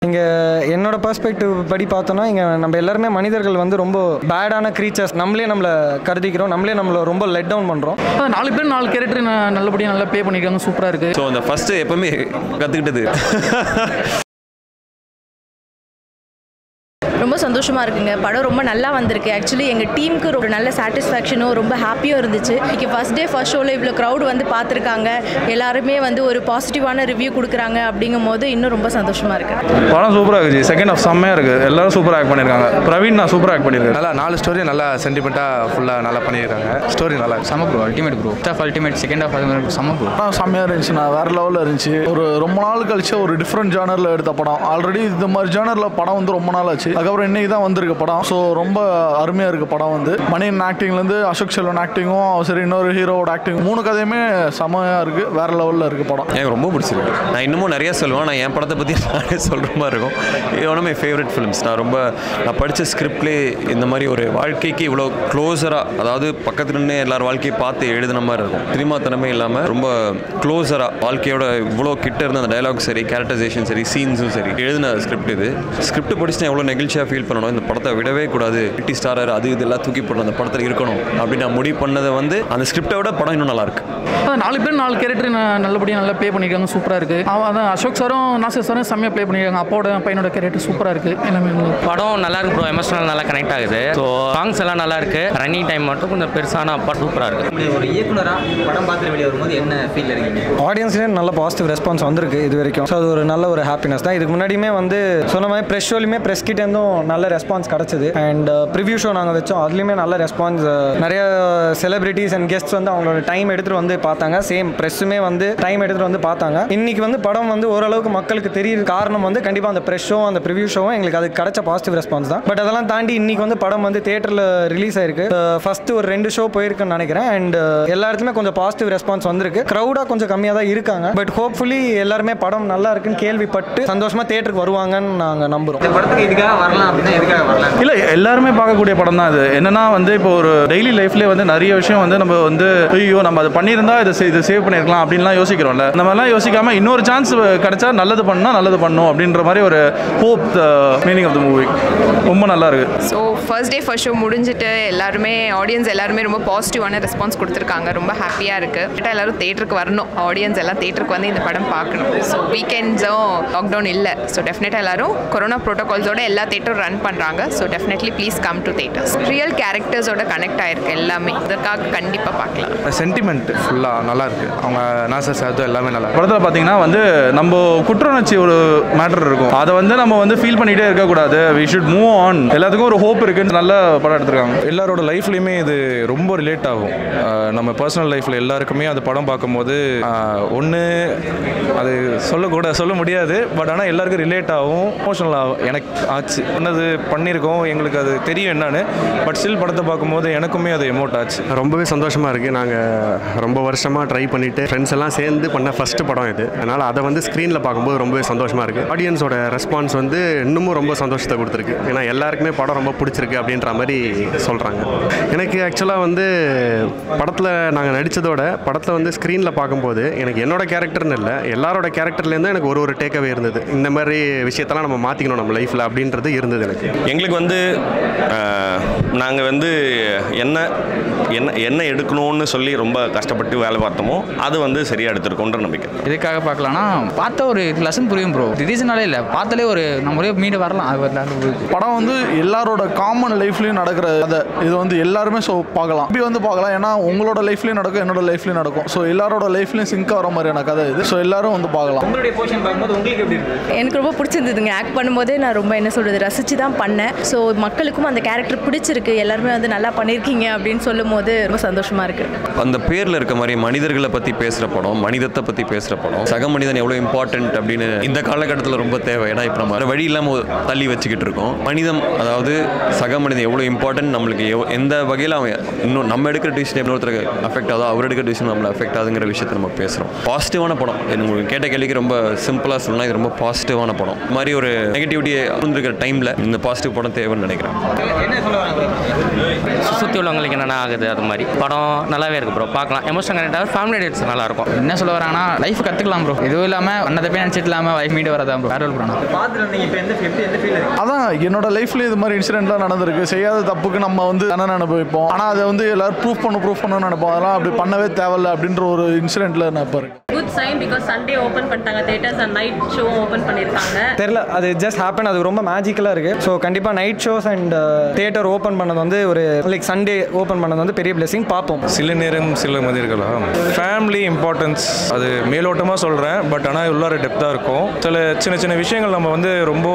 இங்கே என்னோட பர்ஸ்பெக்டிவ் படி பார்த்தோன்னா இங்கே நம்ம எல்லாருமே மனிதர்கள் வந்து ரொம்ப பேடான க்ரீச்சர்ஸ் நம்மளே நம்மளை கருதிக்கிறோம் நம்மளே நம்மளை ரொம்ப லெட் டவுன் பண்ணுறோம் நாலு பேர் நாலு கேரக்டர் நல்லபடியாக நல்லா ப்ளே பண்ணியிருக்காங்க சூப்பராக இருக்குது ஸோ அந்த ஃபஸ்ட்டு எப்பவுமே கற்றுக்கிட்டது ரொம்ப சந்தோஷமாக இருக்குங்க படம் ரொம்ப நல்லா வந்திருக்கு ஆக்சுவலி எங்கள் டீமுக்கு ஒரு நல்ல சாட்டிஸ்ஃபேக்ஷனும் ரொம்ப ஹாப்பியும் இருந்துச்சு இன்றைக்கி ஃபஸ்ட் டே ஃபர்ஸ்ட் ஷோவில் இவ்வளோ க்ரௌட் வந்து பார்த்துருக்காங்க எல்லாருமே வந்து ஒரு பாசிட்டிவான ரிவ்யூ கொடுக்குறாங்க அப்படிங்கும் போது இன்னும் ரொம்ப சந்தோஷமாக இருக்குது படம் சூப்பராக இருக்குது செகண்ட் ஆஃப் செம்மையாக இருக்குது எல்லாரும் சூப்பராக ஆக்ட் பண்ணியிருக்காங்க பிரவீன் நான் சூப்பராக ஆக்ட் பண்ணியிருக்கேன் நல்லா நாலு ஸ்டோரி நல்லா சென்டிமெண்ட்டாக ஃபுல்லாக நல்லா பண்ணியிருக்காங்க ஸ்டோரி நல்லா இருக்கு. செம bro ultimate bro first half ultimate second half செம ப்ரோ படம் செம்மையாக இருந்துச்சுண்ணா வேறு லெவலில் இருந்துச்சு ஒரு ரொம்ப நாள் கழிச்சு ஒரு டிஃப்ரெண்ட் ஜானரில் எடுத்த படம் ஆல்ரெடி இந்த மாதிரி ஜானரில் படம் வந்து ரொம்ப நாள் ஆச்சு அதுக்கப்புறம் இன்னைக்கு தான் வந்திருக்கு படம் ஸோ ரொம்ப அருமையாக இருக்குது படம் வந்து மணியன் ஆக்டிங்லேருந்து அசோக் செல்வன் ஆக்டிங்கும் சரி இன்னொரு ஹீரோவோட ஆக்டிங் மூணு கதையுமே செம்மையாக இருக்குது வேறு லெவலில் இருக்குது படம் எனக்கு ரொம்ப பிடிச்சிருக்கு நான் இன்னமும் நிறைய சொல்லுவேன் நான் என் படத்தை பற்றி நானே சொல்கிற மாதிரி இருக்கும் இது ஒன் மை ஃபேவரட் ஃபிலிம்ஸ் நான் ரொம்ப நான் படித்த ஸ்கிரிப்ட்லேயே இந்த மாதிரி ஒரு வாழ்க்கைக்கு இவ்வளோ க்ளோஸராக அதாவது பக்கத்துல நின்று எல்லார் வாழ்க்கையை பார்த்து எழுதின மாதிரி இருக்கும் சினிமாத்தனமே இல்லாமல் ரொம்ப க்ளோஸராக வாழ்க்கையோட இவ்வளோ கிட்ட இருந்த அந்த டயலாக் சரி கேரக்டரைசேஷன் சரி சீன்ஸும் சரி எழுதின ஸ்கிரிப்ட் இது ஸ்கிரிப்ட் படிச்சு நான் எவ்வளோ நெகிழ்ச்சியாக ஃபீல் பண்ணணும் இந்த படத்தை விடவே கூடாது பிடி ஸ்டாரர் அது இதெல்லாம் தூக்கி போடணும் அந்த படத்தில் இருக்கணும் அப்படின்னு நான் முடிவு பண்ணதை வந்து அந்த ஸ்கிரிப்டை விட படம் இன்னும் நல்லா இருக்கு நாலு பேர் நாலு கேரக்டர் நல்லபடியாக நல்லா ப்ளே பண்ணியிருக்காங்க சூப்பராக இருக்குது அவன் அதான் அசோக் சாரும் நாசர் சாரும் செம்மையாக ப்ளே பண்ணியிருக்காங்க அப்பாவோட பையனோட கேரக்டர் சூப்பராக இருக்குது எல்லாமே நல்லா இருக்கு. படம் நல்லா இருக்கு ப்ரோ எமோஷனல் நல்லா கனெக்ட் ஆகுது ஸோ சாங்ஸ் எல்லாம் நல்லா இருக்கு ரன்னிங் டைம் மட்டும் கொஞ்சம் பெருசான அப்பா சூப்பராக இருக்கு ஒரு இயக்குனராக படம் பார்த்துட்டு வெளியே வரும்போது என்ன ஃபீல் இருக்கீங்க ஆடியன்ஸ்லேயே நல்ல பாசிட்டிவ் ரெஸ்பான்ஸ் வந்திருக்கு இது வரைக்கும் ஸோ அது ஒரு நல்ல ஒரு ஹாப்பினஸ் தான் இதுக்கு முன்னாடியுமே வந்து சொன்ன மாதிரி ப்ரெஸ் ஷோலையுமே ப்ரெஸ் கிட்டேருந்தும் நல்ல ரெஸ்பான்ஸ் கிடச்சிது அண்ட் ப்ரிவ்யூ ஷோ நாங்கள் வச்சோம் அதுலேயுமே நல்ல ரெஸ்பான்ஸ் நிறைய செலிபிரிட்டிஸ் அண்ட் கெஸ்ட்ஸ் வந்து அவங்களோட டைம் எடுத்துகிட்டு வந்து பார்த்தாங்க சேம் ப்ரெஸ்ஸுமே வந்து டைம் எடுத்துகிட்டு வந்து பார்த்தாங்க இன்னைக்கு வந்து படம் வந்து ஓரளவுக்கு மக்களுக்கு தெரியுது காரணம் வந்து கண்டிப்பாக அந்த ப்ரெஸ் ஷோ அந்த ப்ரிவ்யூ ஷோவும் எங்களுக்கு அது கிடைச்ச பாசிட்டிவ் ரெஸ்பான்ஸ் தான் பட் அதெல்லாம் தாண்டி இன்னைக்கு வந்து படம் வந்து தேட்டரில் ரிலீஸ் ஆயிருக்கு ஃபர்ஸ்ட் ஒரு ரெண்டு ஷோ போயிருக்குன்னு நினைக்கிறேன் அண்ட் எல்லா இடத்துலையுமே கொஞ்சம் பாசிட்டிவ் ரெஸ்பான்ஸ் வந்திருக்கு க்ரௌடாக கொஞ்சம் கம்மியாக தான் இருக்காங்க பட் ஹோப்ஃபுல்லி எல்லாருமே படம் நல்லா இருக்குன்னு கேள்விப்பட்டு சந்தோஷமாக தேட்டருக்கு வருவாங்கன்னு நாங்கள் நம்புகிறோம் இந்த படத்துக்கு இதுக்காக வரலாம் அப்படின்னா எதுக்காக வரலாம் இல்லை எல்லாருமே பார்க்கக்கூடிய படம் தான் இது என்னன்னா வந்து இப்போ ஒரு டெய்லி லைஃப்லேயே வந்து நிறைய விஷயம் வந்து நம்ம வந்து ஐயோ நம்ம அது பண்ணியிருந்தா இதை சே- இதை சேவ் பண்ணியிருக்கலாம் அப்படின்லாம் யோசிக்கிறோம்ல இந்த மாதிரிலாம் யோசிக்காம இன்னொரு சான்ஸ் கிடைச்சா நல்லது பண்ணா நல்லது பண்ணும் அப்படின்ற மாதிரி ஒரு hope meaning of the movie ரொம்ப நல்லா இருக்கு so first day first show முடிஞ்சிட்டு எல்லாருமே ஆடியன்ஸ் எல்லாருமே ரொம்ப பாசிட்டிவான ரெஸ்பான்ஸ் கொடுத்துருக்காங்க ரொம்ப ஹாப்பியாக இருக்குது எல்லாரும் தேட்டருக்கு வரணும் ஆடியன்ஸ் எல்லாம் தேட்டருக்கு வந்து இந்த படம் பார்க்கணும் ஸோ வீக்கெண்ட்ஸும் லாக்டவுன் இல்லை ஸோ டெஃபினட்டாக எல்லாரும் கொரோனா ப்ரோட்டோகால்ஸோட எல்லா தேட்டரும் ரன் பண்ணுறாங்க so definitely please come to theatres real கேரக்டர்ஸோட கனெக்ட் ஆயிருக்கு எல்லாமே இதற்காக கண்டிப்பாக பார்க்கலாம் சென்டிமெண்ட் ஃபுல்லாக நல்லா இருக்கு அவங்க நாசர் சார் எல்லாமே நல்லா இருக்கு. படத்தில் பார்த்தீங்கன்னா வந்து நம்ம குற்றுணர்ச்சி ஒரு மேட்டர் இருக்கும் அதை வந்து நம்ம வந்து ஃபீல் பண்ணிகிட்டே இருக்கக்கூடாது வி ஷுட் மூவ் ஆன் எல்லாத்துக்கும் ஒரு ஹோப் இருக்குன்னு நல்ல படம் எடுத்திருக்காங்க எல்லாரோட லைஃப்லையுமே இது ரொம்ப ரிலேட் ஆகும் அஹ் நம்ம பர்சனல் லைஃப்பில் எல்லாருக்குமே அது படம் பார்க்கும்போது ஒன்று அது சொல்லக்கூட சொல்ல முடியாது பட் ஆனால் எல்லாருக்கும் ரிலேட் ஆகும் எமோஷனல் ஆகும் எனக்கு ஆச்சு பண்ணது பண்ணியிருக்கோம் எங்களுக்கு அது தெரியும் என்னன்னு பட் ஸ்டில் படத்தை பார்க்கும்போது எனக்குமே அது எமோட் ஆச்சு ரொம்பவே சந்தோஷமாக இருக்குது நாங்கள் ரொம்ப வருஷமாக ட்ரை பண்ணிவிட்டு ஃப்ரெண்ட்ஸ் எல்லாம் சேர்ந்து பண்ண ஃபஸ்ட்டு படம் இது அதனால் அதை வந்து ஸ்க்ரீனில் பார்க்கும்போது ரொம்பவே சந்தோஷமாக இருக்குது ஆடியன்ஸோட ரெஸ்பான்ஸ் வந்து இன்னமும் ரொம்ப சந்தோஷத்தை கொடுத்துருக்கு ஏன்னா எல்லாருக்குமே படம் ரொம்ப பிடிச்சிருக்கு அப்படின்ற மாதிரி சொல்கிறாங்க எனக்கு ஆக்சுவலாக வந்து படத்தில் நாங்கள் நடித்ததோட படத்தை வந்து ஸ்க்ரீனில் பார்க்கும்போது எனக்கு என்னோட கேரக்டர்னு இல்லை எல்லாரோட கேரக்டர்லேருந்து எனக்கு ஒரு ஒரு டேக்அவே இருந்தது இந்த மாதிரி விஷயத்தெல்லாம் நம்ம மாற்றிக்கணும் நம்ம லைஃப்பில் அப்படின்றது இருந்தது எனக்கு எங்களுக்கு வந்து நாங்கள் வந்து என்ன என்ன என்ன எடுக்கணும்னு சொல்லி ரொம்ப கஷ்டப்பட்டு வேலை பார்த்தோமோ அது வந்து சரியாக எடுத்திருக்கோன்ற நம்பிக்கை எதுக்காக பார்க்கலாம்னா பார்த்த ஒரு லெசன் புரியும் ப்ரோ ரீசனாலே இல்லை பார்த்தாலே ஒரு நம்ம ஒரே மீண்டு வரலாம் அது வரலான்னு படம் வந்து எல்லாரோட காமன் லைஃப்லையும் நடக்கிற கதை இது வந்து எல்லாருமே ஸோ பார்க்கலாம் இப்படி வந்து பார்க்கலாம் ஏன்னா உங்களோட லைஃப்லையும் நடக்கும் என்னோட லைஃப்லையும் நடக்கும் ஸோ எல்லாரோட லைஃப்லையும் சிங்க் ஆகிற மாதிரியான கதை இது ஸோ எல்லாரும் வந்து பார்க்கலாம் உங்களுடைய போர்ஷன் பார்க்கும்போது உங்களுக்கு எப்படி இருக்கு எனக்கு ரொம்ப பிடிச்சிருந்ததுங்க ஆக்ட் பண்ணும்போதே நான் ரொம்ப என்ன சொல்கிறது ரசித்து தான் பண்ணேன் ஸோ மக்களுக்கும் அந்த கேரக்டர் பிடிச்சிருக்கு எல்லாருமே வந்து நல்லா பண்ணியிருக்கீங்க அப்படின்னு சொல்லும் போது ரொம்ப சந்தோஷமாக இருக்குது அந்த பேரில் இருக்க மாதிரி மனிதர்களை பற்றி பேசுகிற படம் மனிதத்தை பற்றி பேசுகிற படம் சக மனிதன் எவ்வளோ இம்பார்ட்டன்ட் அப்படின்னு இந்த காலகட்டத்தில் ரொம்ப தேவை ஏன்னா இப்போ நம்ம வேற வழி இல்லாமல் தள்ளி வச்சுக்கிட்டு இருக்கோம் மனிதம் அதாவது சக மனிதன் எவ்வளோ இம்பார்ட்டன்ட் நம்மளுக்கு எவ் எந்த வகையில் அவன் இன்னும் நம்ம எடுக்கிற டிசிஷன் இன்னொருத்தருக்கு அஃபெக்ட் ஆகுதோ அவர் எடுக்கிற டிசிஷன் நம்மளை அஃபெக்ட் ஆகுதுங்கிற விஷயத்தை நம்ம பேசுகிறோம் பாசிட்டிவான படம் எனக்கு கேட்ட கேள்விக்கு ரொம்ப சிம்பிளாக சொல்லலாம் இது ரொம்ப பாசிட்டிவான படம் இந்த மாதிரி ஒரு நெகட்டிவிட்டியை இருந்திருக்கிற டைமில் இந்த பாசிட்டிவ் படம் தேவைன்னு நினைக்கிறேன் என்ன சொல்ல வராங்க சுற்றி உள்ளவங்களுக்கு என்னென்ன ஆகுது அது மாதிரி படம் நல்லாவே இருக்கு ப்ரோ பார்க்கலாம் எமோஷன் கனெக்டாக ஃபேமிலி டேட்ஸ் நல்லா இருக்கும் என்ன சொல்ல வராங்கன்னா லைஃப் கற்றுக்கலாம் ப்ரோ இதுவும் இல்லாமல் அன்னதை போய் நினச்சிட்டு இல்லாமல் வைஃப் மீட் வரதான் ப்ரோ வேற ப்ரோ பார்த்துட்டு வந்தீங்க இப்போ எந்த எப்படி எந்த ஃபீல் இருக்கு அதான் என்னோட லைஃப்ல இது மாதிரி இன்சிடென்ட்லாம் நடந்திருக்கு செய்யாத தப்புக்கு நம்ம வந்து தண்டனை அனுபவிப்போம் ஆனால் அதை வந்து எல்லாரும் ப்ரூஃப் பண்ண ப்ரூஃப் பண்ணணும்னு நினைப்போம் அதெல்லாம் அப்படி பண்ணவே தேவையில்ல அப்படின்ற ஒரு இன்சிடென்ட்ல நான் இப்போ இருக்கேன் good sign because Sunday open பண்ணிட்டாங்க theatres and night show open பண்ணியிருக்காங்க தெரில அது ஜஸ்ட் ஹேப்பன் அது ரொம்ப மேஜிக்கலாக இருக்குது ஸோ கண்டிப்பாக night shows and theatre open பண்ணது வந்து ஒரு லைக் சண்டே ஓப்பன் பண்ணது வந்து பெரிய பிளெஸிங் பார்ப்போம் சில நேரம் சில மாதிரி இருக்கலாம் ஃபேமிலி இம்பார்ட்டன்ஸ் அது மேலோட்டமாக சொல்கிறேன் பட் ஆனால் உள்ளார டெப்த்தாக இருக்கும் சில சின்ன சின்ன விஷயங்கள் நம்ம வந்து ரொம்ப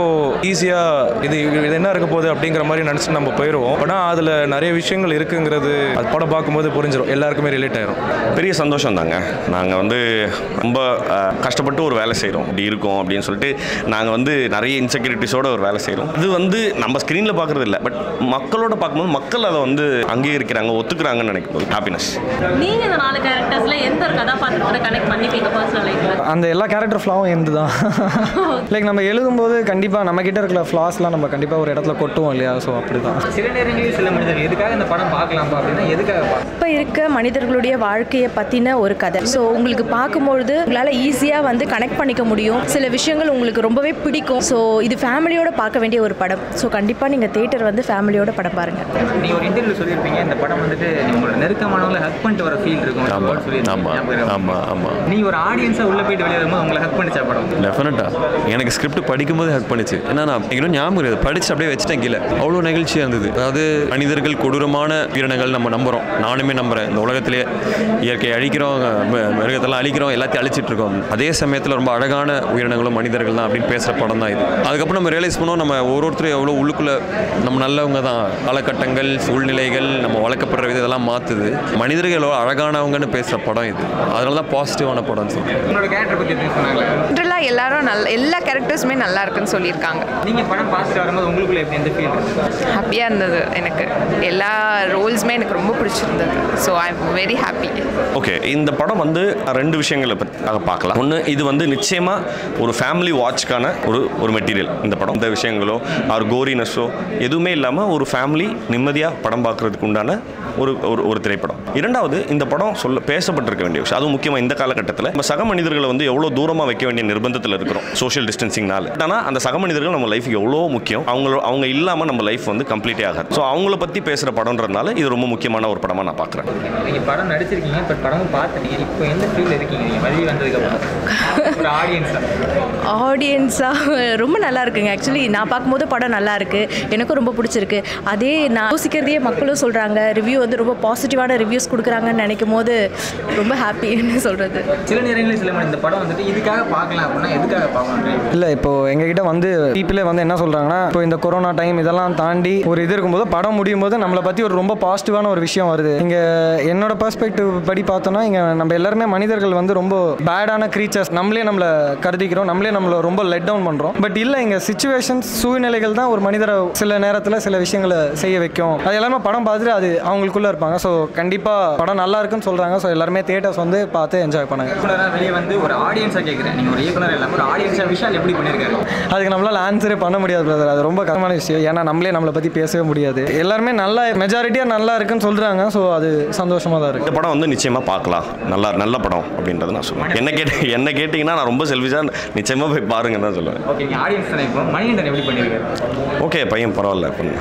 ஈஸியாக இது இது என்ன இருக்க போகுது அப்படிங்கிற மாதிரி நினச்சி நம்ம போயிடுவோம் ஆனால் அதில் நிறைய விஷயங்கள் இருக்குங்கிறது அது படம் பார்க்கும்போது புரிஞ்சிடும் எல்லாருக்குமே ரிலேட் ஆயிரும் பெரிய சந்தோஷம் தாங்க நாங்கள் வந்து ரொம்ப அஹ், கஷ்டப்பட்டு ஒரு வேலை செய்கிறோம் இப்படி இருக்கோம் அப்படின்னு சொல்லிட்டு நாங்கள் வந்து நிறைய இன்செக்யூரிட்டிஸோட ஒரு வேலை செய்கிறோம் இது வந்து நம்ம ஸ்க்ரீனில் பார்க்குறது இல்லை பட் மக்களோட பார்க்கும்போது மக்கள் அதை வந்து அங்கீகரிக்கிறாங்க ஒத்துக்கிறாங்கன்னு நினைக்கும் போது ஹாப்பினஸ் நீங்க இந்த நாலு கேரக்டர்ஸ்ல எந்த ஒரு கதாபாத்திரத்தோட கனெக்ட் பண்ணிப்பீங்க பர்சனல் லைஃப்ல அந்த எல்லா கேரக்டர் ஃப்ளாவும் எந்து தான் லைக் நம்ம எழுதும்போது கண்டிப்பாக நம்ம கிட்ட இருக்கிற ஃப்ளாஸ்லாம் நம்ம கண்டிப்பாக ஒரு இடத்துல கொட்டுவோம் இல்லையா ஸோ அப்படி தான் சில நேரங்களில் சில மனிதர்கள் எதுக்காக இந்த படம் பார்க்கலாம்ப்பா அப்படின்னா எதுக்காக பார்க்கலாம் இப்போ இருக்க மனிதர்களுடைய வாழ்க்கையை பற்றின ஒரு கதை ஸோ உங்களுக்கு பார்க்கும்பொழுது உங்களால் ஈஸியாக வந்து கனெக்ட் பண்ணிக்க முடியும் சில விஷயங்கள் உங்களுக்கு ரொம்பவே பிடிக்கும் ஸோ இது ஃபேமிலியோட பார்க்க வேண்டிய ஒரு படம் ஸோ கண்டிப்பாக நீங்கள் தேட்டர் வந்து ஃபேமிலியோட படம் பாருங்கள் நீ ஒரு இன்டர்வியூ சொல்லியிருப்பீங்க இந்த படம் வந்துட்டு நீ உங்களோட நெருக்கமானவங்களை ஹக் பண்ணிட்டு வர ஃபீல் இருக்கும் ஒரு word சொல்லியிருந்தீங்க. ஞாபகம் இருக்கா? ஆமாம் ஆமாம் நீ ஒரு ஆடியன்ஸாக உள்ள போயிட்டு வெளியே வரும்போது உங்களை ஹக் பண்ணிச்சா படம் டெஃபினட்டாக எனக்கு ஸ்கிரிப்ட் படிக்கும்போது ஹெல்ப் பண்ணிச்சு ஏன்னா நான் எனக்கு இன்னும் ஞாபகம் இருக்குது படிச்சு அப்படியே வச்சுட்டேன் கீழே அவ்வளோ நிகழ்ச்சியாக இருந்தது அதாவது மனிதர்கள் கொடூரமான உயிரினங்கள் நம்ம நம்புகிறோம் நானுமே நம்புகிறேன் இந்த உலகத்திலே இயற்கையை அழிக்கிறோம் ம- மிருகத்தெல்லாம் அழிக்கிறோம் எல்லாத்தையும் அழிச்சிட்டு இருக்கோம் அதே சமயத்தில் ரொம்ப அழகான உயிரினங்களும் மனிதர்கள் தான் அப்படின்னு பேசுகிற படம் தான் இது அதுக்கப்புறம் நம்ம ரியலைஸ் பண்ணோம் நம்ம ஒரு ஒருத்தரும் எவ்வளோ உள்ளுக்குள்ளே நம்ம நல்லவங்க தான் காலகட்டங்கள் சூழ்நிலைகள் நம்ம வளர்க்கப்படுற விதம் இதெல்லாம் மாற்றுது மனிதர்கள் எவ்வளோ அழகானவங்கன்னு பேசுகிற படம் இது அதனால தான் பாசிட்டிவான படம் சொல்றேன் உங்களோட கேரக்டர் பற்றி எப்படி சொன்னாங்களே ஜென்ரலாக எல்லாரும் நல்ல எல்லா கேரக்டர்ஸுமே நல்லா இருக்குன்னு சொல்லியிருக்காங்க நீங்கள் படம் பார்த்துட்டு வரும்போது உங்களுக்குள்ள எப்படி எந்த ஃபீல் இருக்கு ஹாப்பியாக இருந்தது எனக்கு எல்லா ரோல்ஸுமே எனக்கு ரொம்ப பிடிச்சிருந்தது so I am very happy okay இந்த படம் வந்து ரெண்டு விஷயங்களை பற்றி பார்க்கலாம் ஒன்று இது வந்து நிச்சயமாக ஒரு ஃபேமிலி வாட்ச்க்கான ஒரு ஒரு மெட்டீரியல் இந்த படம் இந்த விஷயங்களோ ஒரு கோரினஸோ எதுவுமே இல்லாமல் ஒரு ஃபேமிலி நிம்மதியாக படம் பார்க்குறதுக்கு உண்டான ஒரு ஒரு ஒரு திரைப்படம் இரண்டாவது இந்த படம் சொல்ல பேசப்பட்டிருக்க வேண்டிய விஷயம் அதுவும் முக்கியமாக இந்த காலகட்டத்தில் நம்ம சக மனிதர்களை வந்து எவ்வளோ தூரமாக வைக்க வேண்டிய நிர்பந்தத்தில் இருக்கிறோம் சோஷியல் டிஸ்டன்சிங்னால ஆனால் அந்த சக மனிதர்கள் நம்ம லைஃபுக்கு எவ்வளோ முக்கியம் அவங்க அவங்க இல்லாமல் நம்ம லைஃப் வந்து கம்ப்ளீட்டே ஆகாது ஸோ அவங்கள பற்றி பேசுகிற படம்ன்றதுனால இது ரொம்ப முக்கியமான ஒரு படமாக நான் பார்க்குறேன் நீங்கள் படம் நடிச்சிருக்கீங்க பட் படமும் பார்த்துட்டீங்க இப்போ எந்த ஃபீல் இருக்கீங்க நீங்கள் வெளியே வந்ததுக்கப்புறம் ஒரு ஆடியன்ஸாக ஆடியன்ஸாக ரொம்ப நல்லா இருக்குங்க ஆக்சுவலி நான் பார்க்கும்போது படம் நல்லா இருக்கு எனக்கும் ரொம்ப பிடிச்சிருக்கு அதே நான் யோசிக்கிறதையே மக்களும் சொல்கிறாங்க ரிவ்யூ வந்து ரொம்ப பாசிட்டிவான ரிவ்யூஸ் கொடுக்குறாங்கன்னு நினைக்கும் போது ரொம்ப ஹாப்பின்னு சொல்கிறது சில நேரங்களில் சில மணி இந்த படம் வந்துட்டு இதுக்காக பார்க்கலாம் அப்படின்னா எதுக்காக பார்க்கணும் இல்லை இப்போ எங்ககிட்ட வந்து பீப்புளே வந்து என்ன சொல்கிறாங்கன்னா இப்போ இந்த கொரோனா டைம் இதெல்லாம் தாண்டி ஒரு இது இருக்கும்போது படம் முடியும் போது நம்மளை பற்றி ஒரு ரொம்ப பாசிட்டிவான ஒரு விஷயம் வருது இங்கே என்னோட பெர்ஸ்பெக்டிவ் படி பார்த்தோன்னா இங்கே நம்ம எல்லாருமே மனிதர்கள் வந்து ரொம்ப பேடான க்ரீச்சர்ஸ் நம்மளே நம்மளை கருதிக்கிறோம் நம்மளே நம்மளை ரொம்ப லெட் டவுன் பண்ணுறோம் பட் இல்லை இங்கே சுச்சுவேஷன்ஸ் சூழ்நிலைகள் தான் ஒரு மனிதரை சில நேரத்தில் சில விஷயங்களை செய்ய வைக்கும் அது எல்லாமே படம் பார்த்துட்டு அது அவங்களுக்குள்ளே இருப்பாங்க ஸோ கண்டிப்பாக படம் நல்லா இருக்குன்னு சொல்கிறாங்க ஸோ எல்லாருமே தியேட்டர்ஸ் வந்து பார்த்து என்ஜாய் பண்ணுங்க இயக்குனராக வெளியே வந்து ஒரு ஆடியன்ஸாக கேட்குறேன் நீங்கள் ஒரு இயக்குனர் இல்லாமல் ஒரு ஆடியன்ஸாக விஷால் எப்படி பண்ணியிருக்காரு அதுக்கு நம்மளால ஆன்சரே பண்ண முடியாது பிரதர் அது ரொம்ப கஷ்டமான விஷயம் ஏன்னா நம்மளே நம்மளை பற்றி பேசவே முடியாது எல்லாருமே நல்லா மெஜாரிட்டியாக நல்லா இருக்குன்னு சொல்கிறாங்க ஸோ அது சந்தோஷமாக தான் இருக்குது இந்த படம் வந்து நிச்சயமாக பார்க்கலாம் நல்லா நல்ல படம் அப்படின்றத நான் சொல்லுவேன் என்ன கேட்டு என்ன கேட்டிங்கன்னா நான் ரொம்ப செல்ஃபிஷாக நிச்சயமாக போய் பாருங்கன்னு தான் சொல்லுவேன் ஓகே நீங்கள் ஆடியன்ஸ் தானே இப்போ மணிகண்டன் எப்படி பண்ணியிருக்காரு ஓகே பையன் பரவாயில்ல பண்ணு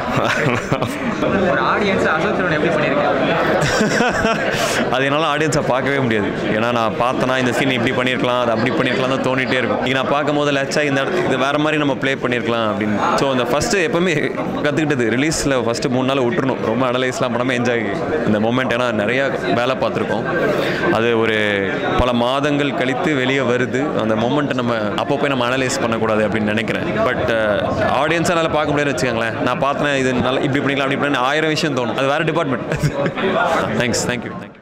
ஒரு ஆடியன்ஸ் அசோசியேஷன் எப்படி பண்ணியிருக்காரு அது என்னால் ஆடியன்ஸை பார்க்கவே முடியாது ஏன்னா நான் பார்த்தனா இந்த சீன் இப்படி பண்ணியிருக்கலாம் அது அப்படி பண்ணியிருக்கலாம் தான் தோணிட்டே இருக்கும் இங்கே நான் பார்க்கும்போது லச்சா இந்த இடத்து- இது வேறு மாதிரி நம்ம ப்ளே பண்ணியிருக்கலாம் அப்படின்னு ஸோ அந்த ஃபஸ்ட்டு எப்பவுமே கற்றுக்கிட்டது ரிலீஸில் ஃபஸ்ட்டு மூணு நாள் விட்டுறணும் ரொம்ப அனலைஸ்லாம் பண்ணாமல் என்ஜாய் இந்த மூமெண்ட் ஏன்னா நிறையா வேலை பார்த்துருக்கோம் அது ஒரு பல மாதங்கள் கழித்து வெளியே வருது அந்த மூமெண்ட்டை நம்ம அப்போ போய் நம்ம அனலைஸ் பண்ணக்கூடாது அப்படின்னு நினைக்கிறேன் பட் ஆடியன்ஸாக நல்லா பார்க்க முடியாதுன்னு வச்சுக்கோங்களேன் நான் பார்த்தேன் இது நல்லா இப்படி பண்ணிக்கலாம் அப்படி பண்ணி ஆயிரம் விஷயம் தோணும் அது வேறு டிபார்ட்மெண்ட் தேங்க்ஸ் தேங்க்யூ தேங்க்யூ